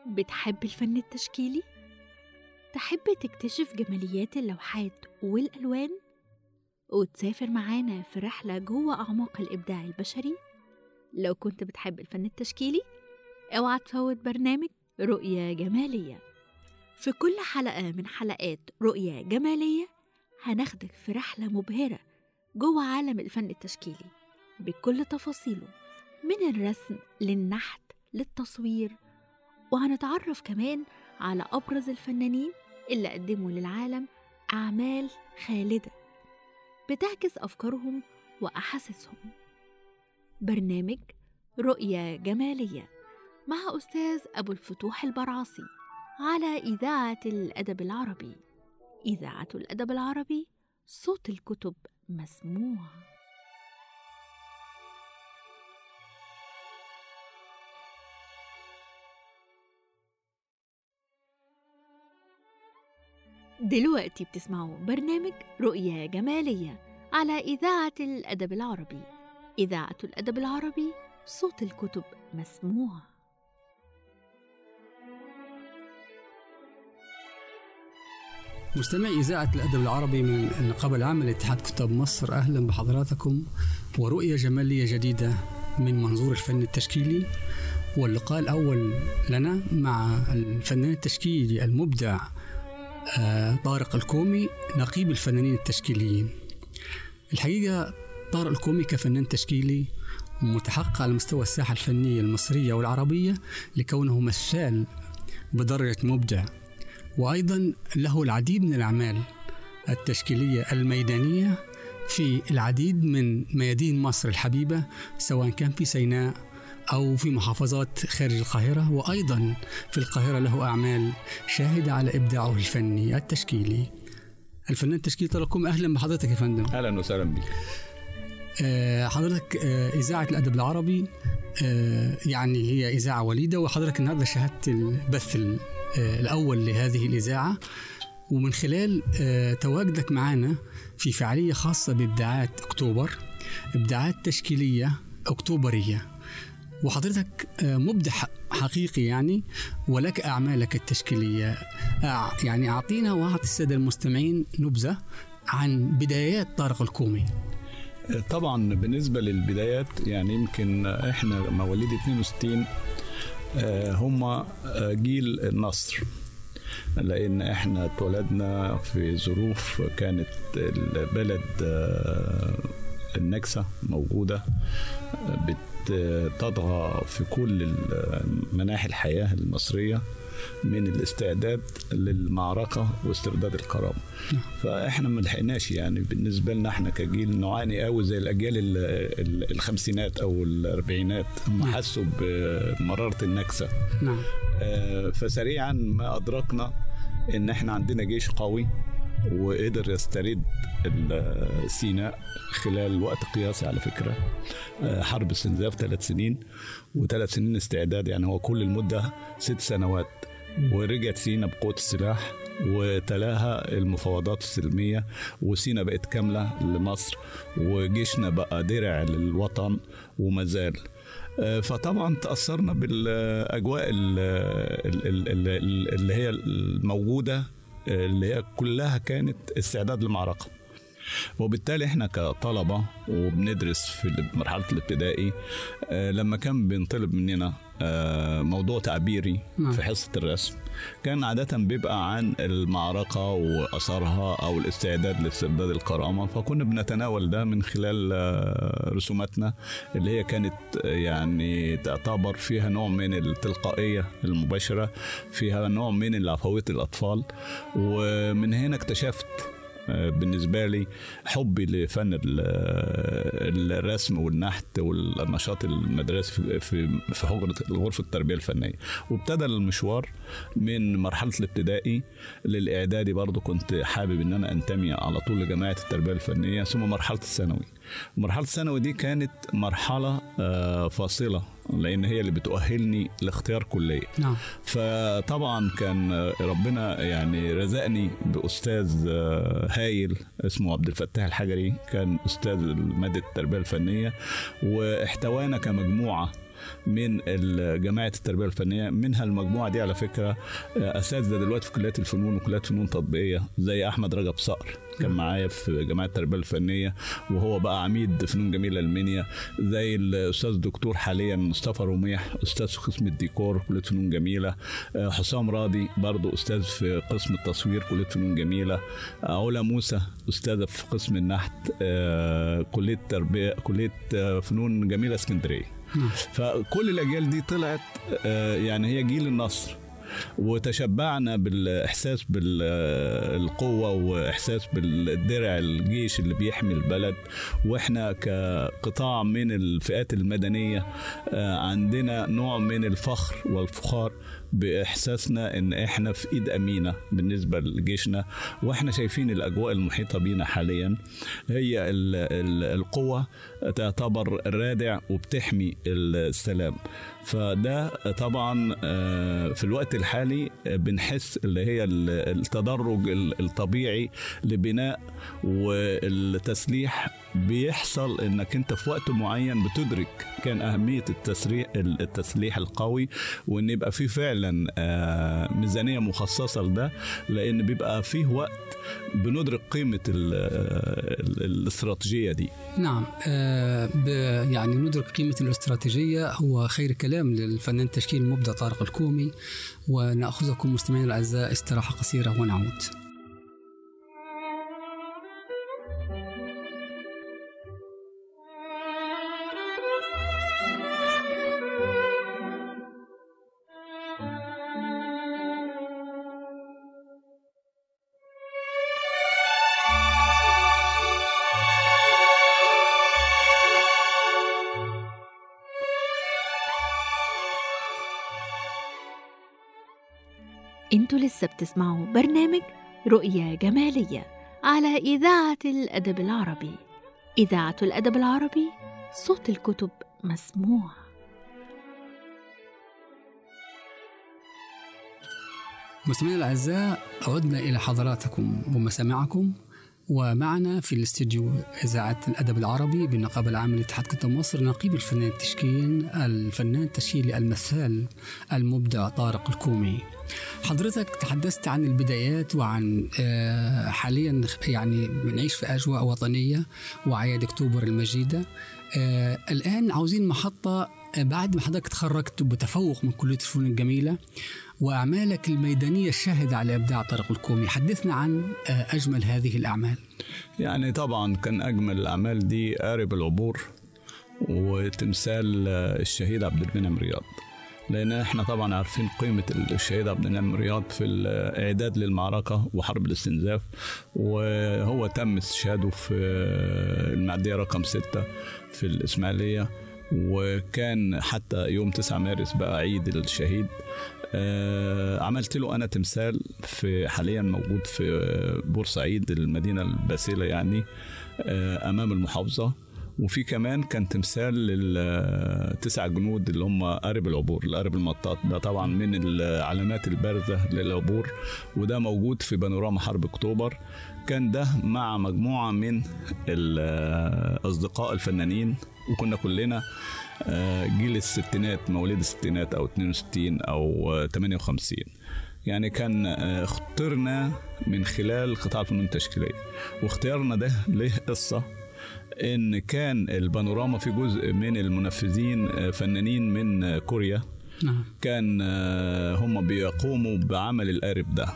بتحب الفن التشكيلي؟ تحب تكتشف جماليات اللوحات والألوان؟ وتسافر معانا في رحلة جوه أعماق الإبداع البشري؟ لو كنت بتحب الفن التشكيلي اوعى تفوت برنامج رؤية جمالية في كل حلقة من حلقات رؤية جمالية هناخدك في رحلة مبهرة جوه عالم الفن التشكيلي بكل تفاصيله من الرسم للنحت للتصوير وهنتعرف كمان على أبرز الفنانين اللي قدموا للعالم أعمال خالدة بتعكس أفكارهم وأحاسيسهم برنامج رؤية جمالية مع أستاذ أبو الفتوح البرعاصي على إذاعة الأدب العربي إذاعة الأدب العربي صوت الكتب مسموع دلوقتي بتسمعوا برنامج رؤية جمالية على إذاعة الأدب العربي إذاعة الأدب العربي صوت الكتب مسموع مستمعي إذاعة الأدب العربي من النقابة العامة لاتحاد كتاب مصر أهلا بحضراتكم ورؤية جمالية جديدة من منظور الفن التشكيلي واللقاء الأول لنا مع الفنان التشكيلي المبدع آه، طارق الكومي نقيب الفنانين التشكيليين الحقيقة طارق الكومي كفنان تشكيلي متحقق على مستوى الساحة الفنية المصرية والعربية لكونه مثال بدرجة مبدع وأيضا له العديد من الأعمال التشكيلية الميدانية في العديد من ميادين مصر الحبيبة سواء كان في سيناء أو في محافظات خارج القاهرة وأيضا في القاهرة له أعمال شاهدة على إبداعه الفني التشكيلي الفنان التشكيلي لكم أهلا بحضرتك يا فندم اهلا وسهلا بك آه، حضرتك آه، إذاعة الأدب العربي آه، يعني هي إذاعة وليدة وحضرتك النهاردة شاهدت البث ال- آه، الأول لهذه الإذاعة ومن خلال آه، تواجدك معنا في فعالية خاصة بإبداعات أكتوبر إبداعات تشكيلية أكتوبرية وحضرتك آه، مبدع ح- حقيقي يعني ولك أعمالك التشكيلية أع- يعني أعطينا وأعطي السادة المستمعين نبذة عن بدايات طارق الكومي طبعا بالنسبه للبدايات يعني يمكن احنا مواليد 62 آه، هم آه، جيل النصر لان احنا اتولدنا في ظروف كانت البلد آه، النكسه موجوده آه، بتطغى في كل مناحي الحياه المصريه من الاستعداد للمعركه واسترداد الكرامه فاحنا ما لحقناش يعني بالنسبه لنا احنا كجيل نعاني قوي زي الاجيال ال- ال- الخمسينات او الاربعينات هم نعم. حسوا بمراره النكسه نعم آه، فسريعا ما ادركنا ان احنا عندنا جيش قوي وقدر يسترد ال- سيناء خلال وقت قياسي على فكره آه، حرب استنزاف ثلاث سنين وثلاث سنين استعداد يعني هو كل المده ست سنوات ورجعت سينا بقوه السلاح وتلاها المفاوضات السلميه وسينا بقت كامله لمصر وجيشنا بقى درع للوطن وما زال آه، فطبعا تاثرنا بالاجواء ال- ال- ال- ال- اللي هي الموجوده آه، اللي هي كلها كانت استعداد لمعركه وبالتالي احنا كطلبه وبندرس في مرحله الابتدائي آه، لما كان بينطلب مننا آه، موضوع تعبيري نعم. في حصه الرسم كان عاده بيبقى عن المعركه واثارها او الاستعداد لاسترداد الكرامه فكنا بنتناول ده من خلال آه، رسوماتنا اللي هي كانت آه، يعني تعتبر فيها نوع من التلقائيه المباشره فيها نوع من العفويه الاطفال ومن هنا اكتشفت آه، بالنسبة لي حبي لفن ال- الرسم والنحت والنشاط المدرسي في- في في حجرة غرفة التربية الفنية وابتدى المشوار من مرحلة الابتدائي للإعدادي برضو كنت حابب إن أنا أنتمي على طول لجماعة التربية الفنية ثم مرحلة الثانوي مرحلة الثانوي دي كانت مرحلة آه، فاصلة لأن هي اللي بتؤهلني لاختيار كلية نعم فطبعا كان ربنا يعني رزقني باستاذ آه، هايل اسمه عبد الفتاح الحجري كان استاذ ماده التربيه الفنيه واحتوانا كمجموعه من ال- جماعه التربيه الفنيه منها المجموعه دي على فكره آه، اساتذه دلوقتي في كليات الفنون وكليات فنون تطبيقيه زي احمد رجب صقر كان معايا في جماعه التربيه الفنيه وهو بقى عميد فنون جميله المنيا زي الاستاذ الدكتور حاليا مصطفى رميح استاذ في قسم الديكور كليه فنون جميله آه، حسام راضي برضو استاذ في قسم التصوير كليه فنون جميله آه، علا موسى استاذه في قسم النحت آه، كليه تربيه كليه آه، فنون جميله اسكندريه نعم. فكل الاجيال دي طلعت آه، يعني هي جيل النصر وتشبعنا بالاحساس بالقوه واحساس بالدرع الجيش اللي بيحمي البلد واحنا كقطاع من الفئات المدنيه آه، عندنا نوع من الفخر والفخار باحساسنا ان احنا في ايد امينه بالنسبه لجيشنا واحنا شايفين الاجواء المحيطه بينا حاليا هي ال- ال- القوه تعتبر رادع وبتحمي السلام فده طبعا آه، في الوقت الحالي آه، بنحس اللي هي ال- التدرج ال- الطبيعي لبناء والتسليح بيحصل انك انت في وقت معين بتدرك كان اهميه التسريح التسليح القوي وان يبقى فيه فعلا آه، ميزانيه مخصصه لده لان بيبقى فيه وقت بندرك قيمه ال- ال- الاستراتيجيه دي نعم آه ب- يعني ندرك قيمة الاستراتيجية هو خير كلام للفنان التشكيل المبدع طارق الكومي ونأخذكم مستمعينا الأعزاء استراحة قصيرة ونعود انتوا لسه بتسمعوا برنامج رؤية جمالية على إذاعة الأدب العربي إذاعة الأدب العربي صوت الكتب مسموع مستمعينا الأعزاء عدنا إلى حضراتكم ومسامعكم ومعنا في الاستديو إذاعة الأدب العربي بالنقابة العامة لاتحاد كتاب مصر نقيب الفنان التشكيل الفنان التشكيلي المثال المبدع طارق الكومي حضرتك تحدثت عن البدايات وعن آه، حاليا يعني بنعيش في أجواء وطنية وأعياد أكتوبر المجيدة آه، الآن عاوزين محطة آه، بعد ما حضرتك تخرجت بتفوق من كلية الفنون الجميلة وأعمالك الميدانية الشاهدة على إبداع طارق الكومي حدثنا عن آه، أجمل هذه الأعمال يعني طبعا كان اجمل الاعمال دي قارب العبور وتمثال آه، الشهيد عبد المنعم رياض لان احنا طبعا عارفين قيمه الشهيد عبد المنعم رياض في الاعداد للمعركه وحرب الاستنزاف وهو تم استشهاده في آه، المعديه رقم ستة في الاسماعيليه وكان حتى يوم 9 مارس بقى عيد الشهيد آه، عملت له انا تمثال في حاليا موجود في آه، بورسعيد المدينه الباسله يعني آه، امام المحافظه وفي كمان كان تمثال للتسع جنود اللي هم قارب العبور القارب المطاط ده طبعا من العلامات البارزه للعبور وده موجود في بانوراما حرب اكتوبر كان ده مع مجموعه من الاصدقاء الفنانين وكنا كلنا آه، جيل الستينات مواليد الستينات او 62 او آه، 58 يعني كان آه، اخترنا من خلال قطاع الفنون التشكيليه واختيارنا ده له قصه ان كان البانوراما في جزء من المنفذين آه، فنانين من آه، كوريا نعم كان آه، هم بيقوموا بعمل القارب ده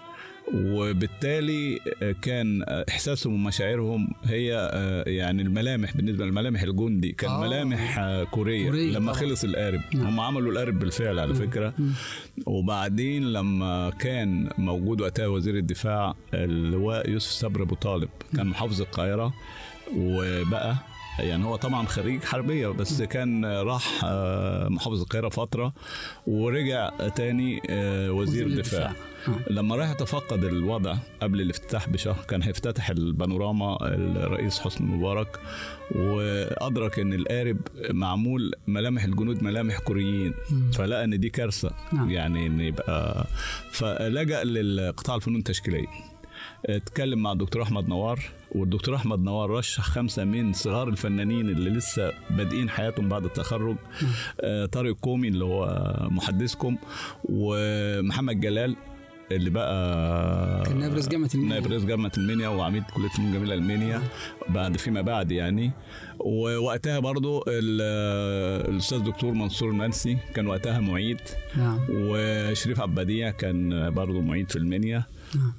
وبالتالي آه، كان آه، احساسهم ومشاعرهم هي آه، يعني الملامح بالنسبه لملامح الجندي كان آه. ملامح آه، كوريه, كورية لما طبعاً. خلص القارب نعم. هم عملوا القارب بالفعل على فكره مم. وبعدين لما كان موجود وقتها وزير الدفاع اللواء يوسف صبري ابو طالب كان محافظ القاهره وبقى يعني هو طبعا خريج حربيه بس كان راح آه، محافظ القاهره فتره ورجع تاني آه، وزير الدفاع آه. لما راح يتفقد الوضع قبل الافتتاح بشهر كان هيفتتح البانوراما الرئيس حسني مبارك وادرك ان القارب معمول ملامح الجنود ملامح كوريين مم. فلقى ان دي كارثه نعم. يعني ان يبقى فلجأ للقطاع الفنون التشكيليه اتكلم مع الدكتور احمد نوار والدكتور احمد نوار رشح خمسه من صغار الفنانين اللي لسه بادئين حياتهم بعد التخرج آه، طارق كومي اللي هو محدثكم ومحمد جلال اللي بقى كان نائب رئيس جامعة المنيا. نائب رئيس جامعه المنيا وعميد كليه الفنون الجميله المنيا بعد فيما بعد يعني ووقتها برضو ال- الاستاذ دكتور منصور المنسي كان وقتها معيد نعم وشريف عبادية كان برضو معيد في المنيا نعم.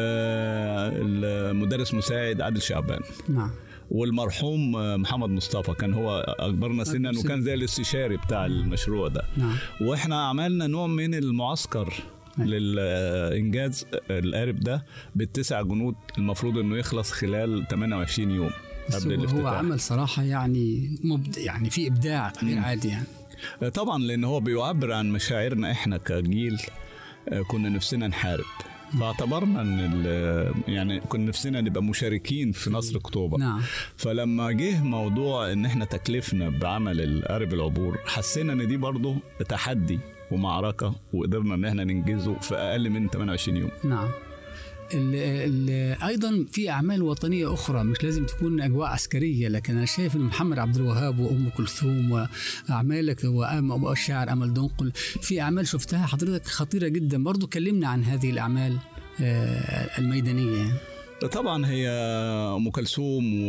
والمدرس مساعد عادل شعبان نعم والمرحوم محمد مصطفى كان هو اكبرنا سنا سن. وكان زي الاستشاري بتاع المشروع ده نعم واحنا عملنا نوع من المعسكر نعم. للانجاز القارب ده بالتسع جنود المفروض انه يخلص خلال 28 يوم بس قبل هو- هو الافتتاح عمل صراحة يعني مبدع يعني في إبداع غير مم. عادي يعني طبعا لان هو بيعبر عن مشاعرنا احنا كجيل آه، كنا نفسنا نحارب فاعتبرنا ان ال- يعني كنا نفسنا نبقى مشاركين في نصر اكتوبر نعم فلما جه موضوع ان احنا تكلفنا بعمل القارب العبور حسينا ان دي برضه تحدي ومعركه وقدرنا ان احنا ننجزه في اقل من 28 يوم نعم ال ال ايضا في اعمال وطنيه اخرى مش لازم تكون اجواء عسكريه لكن انا شايف ان محمد عبد الوهاب وام كلثوم واعمالك وأم- والشاعر امل دنقل في اعمال شفتها حضرتك خطيره جدا برضو كلمنا عن هذه الاعمال آه، الميدانيه يعني. طبعا هي ام كلثوم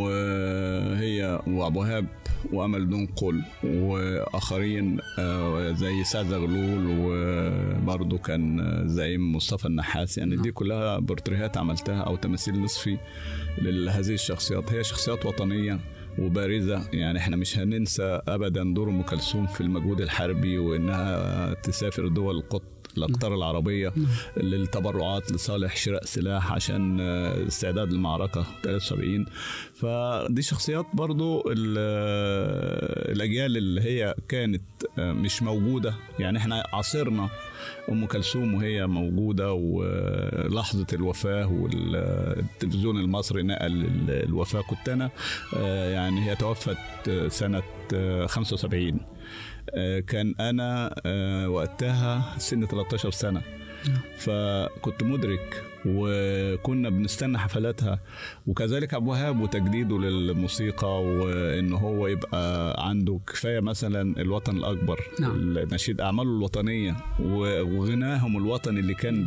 وهي وابو وهاب وامل دنقل واخرين آه، زي سعد زغلول وبرضه كان زعيم مصطفى النحاس يعني دي كلها بورتريهات عملتها او تماثيل نصفي لهذه الشخصيات هي شخصيات وطنيه وبارزه يعني احنا مش هننسى ابدا دور ام كلثوم في المجهود الحربي وانها تسافر دول القطب الاقطار العربيه للتبرعات لصالح شراء سلاح عشان آه، استعداد للمعركه 73 فدي شخصيات برضو ال- آه، الاجيال اللي هي كانت آه، مش موجوده يعني احنا عاصرنا ام كلثوم وهي موجوده ولحظه الوفاه والتلفزيون المصري نقل ال- الوفاه كنت انا آه، يعني هي توفت آه، سنه آه، 75 آه، كان انا آه، وقتها سن 13 سنه فكنت مدرك وكنا بنستنى حفلاتها وكذلك ابو وهاب وتجديده للموسيقى وان هو يبقى عنده كفايه مثلا الوطن الاكبر نعم. نشيد اعماله الوطنيه و- وغناهم الوطني اللي كان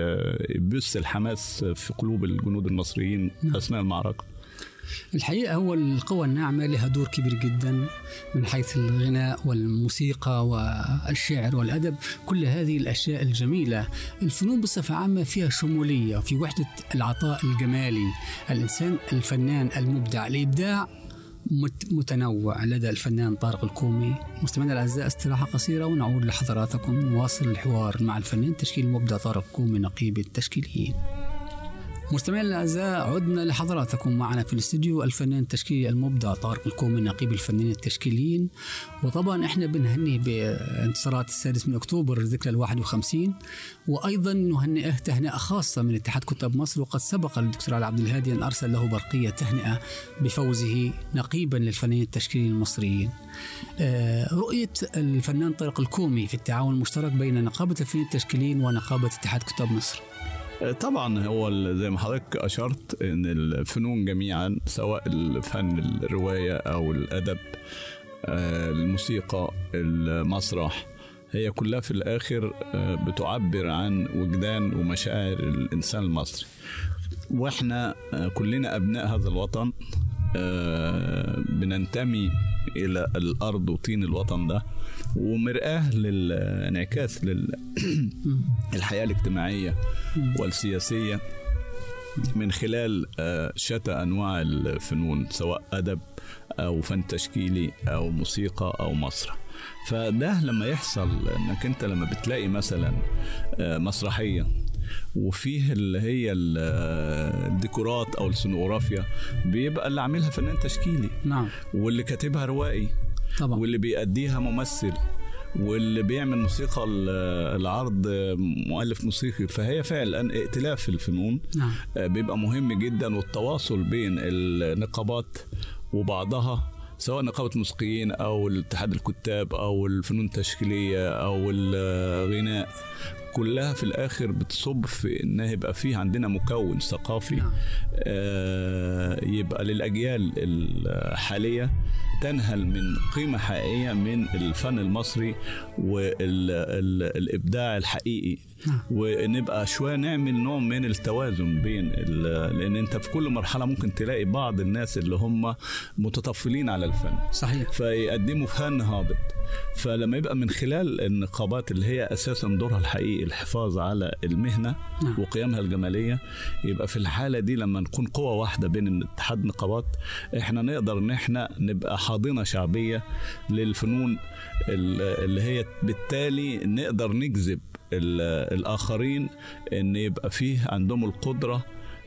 بيبث الحماس في قلوب الجنود المصريين اثناء المعركه الحقيقة هو القوى الناعمة لها دور كبير جدا من حيث الغناء والموسيقى والشعر والأدب كل هذه الأشياء الجميلة الفنون بصفة عامة فيها شمولية في وحدة العطاء الجمالي الإنسان الفنان المبدع الإبداع مت- متنوع لدى الفنان طارق الكومي مستمعينا الاعزاء استراحه قصيره ونعود لحضراتكم نواصل الحوار مع الفنان تشكيل المبدع طارق الكومي نقيب التشكيليين مستمعينا الاعزاء عدنا لحضراتكم معنا في الاستديو الفنان التشكيلي المبدع طارق الكومي نقيب الفنانين التشكيليين وطبعا احنا بنهنيه بانتصارات السادس من اكتوبر الذكرى ال 51 وايضا نهنئه تهنئه خاصه من اتحاد كتاب مصر وقد سبق للدكتور علي عبد الهادي ان ارسل له برقيه تهنئه بفوزه نقيبا للفنانين التشكيليين المصريين. آه، رؤيه الفنان طارق الكومي في التعاون المشترك بين نقابه الفنانين التشكيليين ونقابه اتحاد كتاب مصر. طبعا هو ال- زي ما حضرتك اشرت ان الفنون جميعا سواء الفن الروايه او الادب آه، الموسيقى المسرح هي كلها في الاخر آه، بتعبر عن وجدان ومشاعر الانسان المصري واحنا آه، كلنا ابناء هذا الوطن آه، بننتمي الى الارض وطين الوطن ده ومرآة للانعكاس للحياه الاجتماعيه والسياسيه من خلال آه، شتى انواع الفنون سواء ادب او فن تشكيلي او موسيقى او مسرح فده لما يحصل انك انت لما بتلاقي مثلا آه، مسرحيه وفيه اللي هي ال- آه، الديكورات او السنوغرافيا بيبقى اللي عاملها فنان تشكيلي نعم واللي كاتبها روائي طبعا واللي بيأديها ممثل واللي بيعمل موسيقى ال- العرض مؤلف موسيقي فهي فعلا ائتلاف الفنون نعم آه، بيبقى مهم جدا والتواصل بين النقابات وبعضها سواء نقابة الموسيقيين أو الاتحاد الكتاب أو الفنون التشكيلية أو الغناء كلها في الاخر بتصب في ان يبقى فيه عندنا مكون ثقافي نعم. آه، يبقى للاجيال الحاليه تنهل من قيمه حقيقيه من الفن المصري والابداع الحقيقي نعم. ونبقى شويه نعمل نوع من التوازن بين ال- لان انت في كل مرحله ممكن تلاقي بعض الناس اللي هم متطفلين على الفن صحيح فيقدموا فن هابط فلما يبقى من خلال النقابات اللي هي اساسا دورها الحقيقي الحفاظ على المهنه نعم. وقيمها الجماليه يبقى في الحاله دي لما نكون قوه واحده بين اتحاد نقابات احنا نقدر ان احنا نبقى حاضنه شعبيه للفنون ال- اللي هي بالتالي نقدر نجذب ال- الاخرين ان يبقى فيه عندهم القدره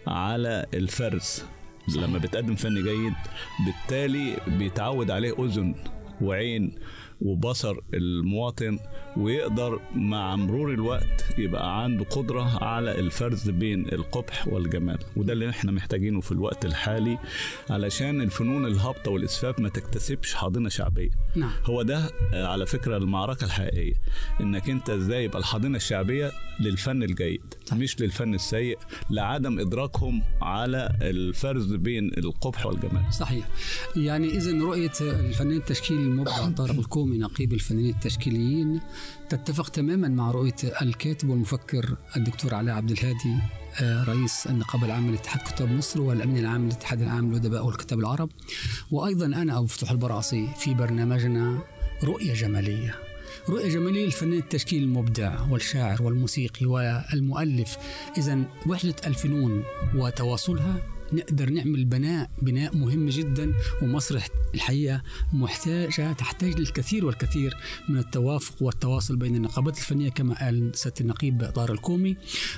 على الفرز لما بتقدم فن جيد بالتالي بيتعود عليه اذن وعين وبصر المواطن ويقدر مع مرور الوقت يبقى عنده قدرة على الفرز بين القبح والجمال وده اللي احنا محتاجينه في الوقت الحالي علشان الفنون الهابطة والإسفاف ما تكتسبش حاضنة شعبية نعم هو ده آه، على فكرة المعركة الحقيقية انك انت ازاي يبقى الحاضنة الشعبية للفن الجيد صحيح. مش للفن السيء لعدم ادراكهم على الفرز بين القبح والجمال صحيح يعني اذا رؤيه الفنان التشكيلي المبدع طارق الكومي نقيب الفنانين التشكيليين تتفق تماما مع رؤيه الكاتب والمفكر الدكتور علاء عبد الهادي آه، رئيس النقابه العامه لاتحاد كتاب مصر والامين العام للاتحاد العام للادباء والكتاب العرب وايضا انا ابو فتوح البرعصي في برنامجنا رؤيه جماليه رؤية جمالية للفنان التشكيل المبدع والشاعر والموسيقي والمؤلف إذا وحدة الفنون وتواصلها نقدر نعمل بناء بناء مهم جدا ومصر الحقيقة محتاجة تحتاج للكثير والكثير من التوافق والتواصل بين النقابات الفنية كما قال سيادة النقيب طار الكومي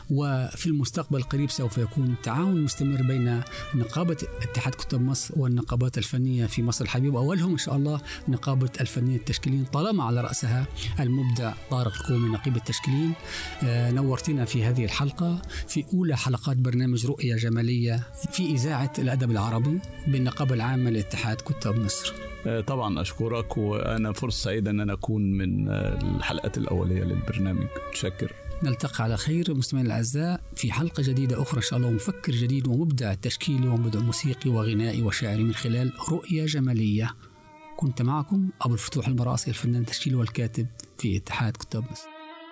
وفي المستقبل القريب سوف يكون تعاون مستمر بين نقابة اتحاد كتاب مصر والنقابات الفنية في مصر الحبيبة أولهم إن شاء الله نقابة الفنيين التشكيليين طالما على رأسها المبدع طارق الكومي نقيب التشكيليين آه، نورتنا في هذه الحلقة في أولى حلقات برنامج رؤية جمالية في إذاعة الأدب العربي بالنقابة العامة لاتحاد كتاب مصر آه، طبعا اشكرك وانا فرصه سعيده ان انا اكون من آه، الحلقات الاوليه للبرنامج متشكر نلتقي على خير مستمعينا الاعزاء في حلقه جديده اخرى ان شاء الله ومفكر جديد ومبدع تشكيلي ومبدع موسيقي وغنائي وشاعري من خلال رؤيه جماليه. كنت معكم ابو الفتوح المراسي الفنان التشكيلي والكاتب في اتحاد كتاب مصر.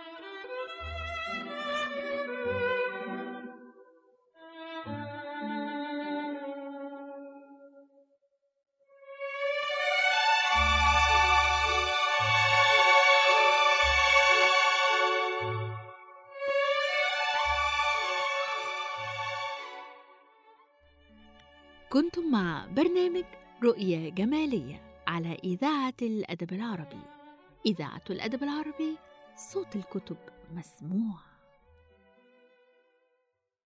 كنتم مع برنامج رؤية جمالية على إذاعة الأدب العربي إذاعة الأدب العربي صوت الكتب مسموع